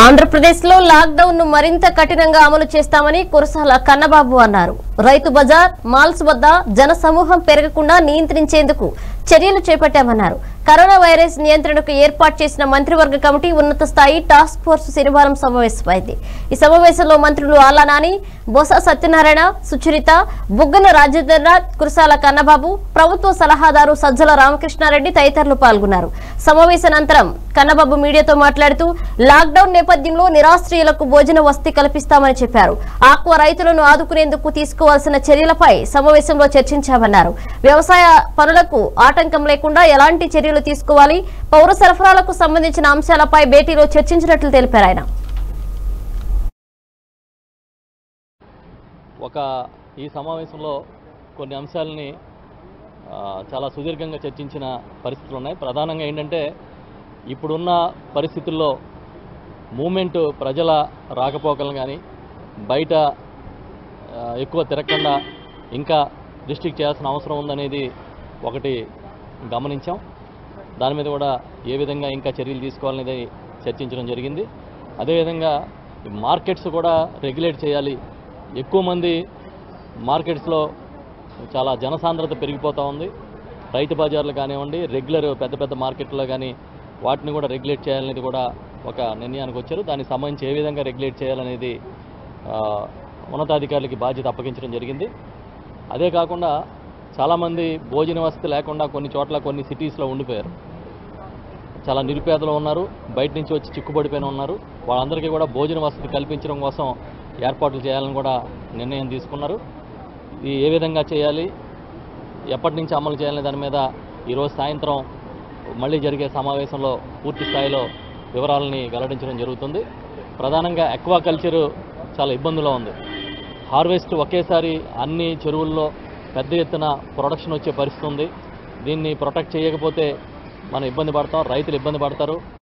ఆంధ్రప్రదేశ్ లో లాక్డౌన్ ను మరింత కఠినంగా అమలు చేస్తామని కురసాల కన్నబాబు అన్నారు రైతు బజార్ మాల్స్ వద్ద జన సమూహం పెరగకుండా నియంత్రించేందుకు చర్యలు చేపట్టామన్నారు కరోనా వైరస్ నియంత్రణకు ఏర్పాటు చేసిన మంత్రివర్గ కమిటీ ఉన్నత స్థాయి టాస్క్ ఫోర్స్ శనివారం సమావేశమైంది ఈ సమావేశంలో మంత్రులు ఆలా నాని బొత్స సత్యనారాయణ సుచరిత బుగ్గన రాజేంద్రనాథ్ కురసాల కన్నబాబు ప్రభుత్వ సలహాదారు సజ్జల రామకృష్ణారెడ్డి తదితరులు పాల్గొన్నారు సమావేశానంతరం కన్నబాబు మీడియాతో మాట్లాడుతూ లాక్డౌన్ నేపథ్యంలో నిరాశ్రయులకు భోజన వసతి కల్పిస్తామని చెప్పారు ఆక్వా రైతులను ఆదుకునేందుకు తీసుకోవాల్సిన చర్యలపై సమావేశంలో చర్చించామన్నారు వ్యవసాయ పనులకు ఆటంకం లేకుండా ఎలాంటి చర్యలు తీసుకోవాలి పౌర సరఫరాలకు సంబంధించిన అంశాలపై భేటీలో చర్చించినట్లు తెలిపారు ఆయన ఒక ఈ సమావేశంలో కొన్ని అంశాలని ఆ, చాలా సుదీర్ఘంగా చర్చించిన పరిస్థితులు ఉన్నాయి ప్రధానంగా ఏంటంటే ఇప్పుడున్న పరిస్థితుల్లో మూమెంట్ ప్రజల రాకపోకలను కానీ బయట ఆ, ఎక్కువ తిరగకుండా ఇంకా రిస్ట్రిక్ట్ చేయాల్సిన అవసరం ఉందనేది ఒకటి గమనించాం దాని మీద కూడా ఏ విధంగా ఇంకా చర్యలు తీసుకోవాలనేది చర్చించడం జరిగింది అదేవిధంగా ఈ మార్కెట్స్ కూడా రెగ్యులేట్ చేయాలి ఎక్కువ మంది మార్కెట్స్లో చాలా జనసాంద్రత పెరిగిపోతూ ఉంది రైతు బజార్లు కానివ్వండి రెగ్యులర్ పెద్ద పెద్ద మార్కెట్లో కానీ వాటిని కూడా రెగ్యులేట్ చేయాలనేది కూడా ఒక నిర్ణయానికి వచ్చారు దానికి సంబంధించి ఏ విధంగా రెగ్యులేట్ చేయాలనేది ఆ, ఉన్నతాధికారులకి బాధ్యత అప్పగించడం జరిగింది అదే కాకుండా చాలామంది భోజన వసతి లేకుండా కొన్ని చోట్ల కొన్ని సిటీస్లో ఉండిపోయారు చాలా నిరుపేదలు ఉన్నారు బయట నుంచి వచ్చి చిక్కుబడిపోయిన ఉన్నారు వాళ్ళందరికీ కూడా భోజన వసతి కల్పించడం కోసం ఏర్పాట్లు చేయాలని కూడా నిర్ణయం తీసుకున్నారు ఇది ఏ విధంగా చేయాలి ఎప్పటి నుంచి అమలు చేయాలనే దాని మీద ఈరోజు సాయంత్రం మళ్ళీ జరిగే సమావేశంలో పూర్తి స్థాయిలో వివరాలని వెల్లడించడం జరుగుతుంది ప్రధానంగా ఎక్వా కల్చరు చాలా ఇబ్బందిలో ఉంది హార్వెస్ట్ ఒకేసారి అన్ని చెరువుల్లో పెద్ద ఎత్తున ప్రొడక్షన్ వచ్చే పరిస్థితి ఉంది దీన్ని ప్రొటెక్ట్ చేయకపోతే మనం ఇబ్బంది పడతాం రైతులు ఇబ్బంది పడతారు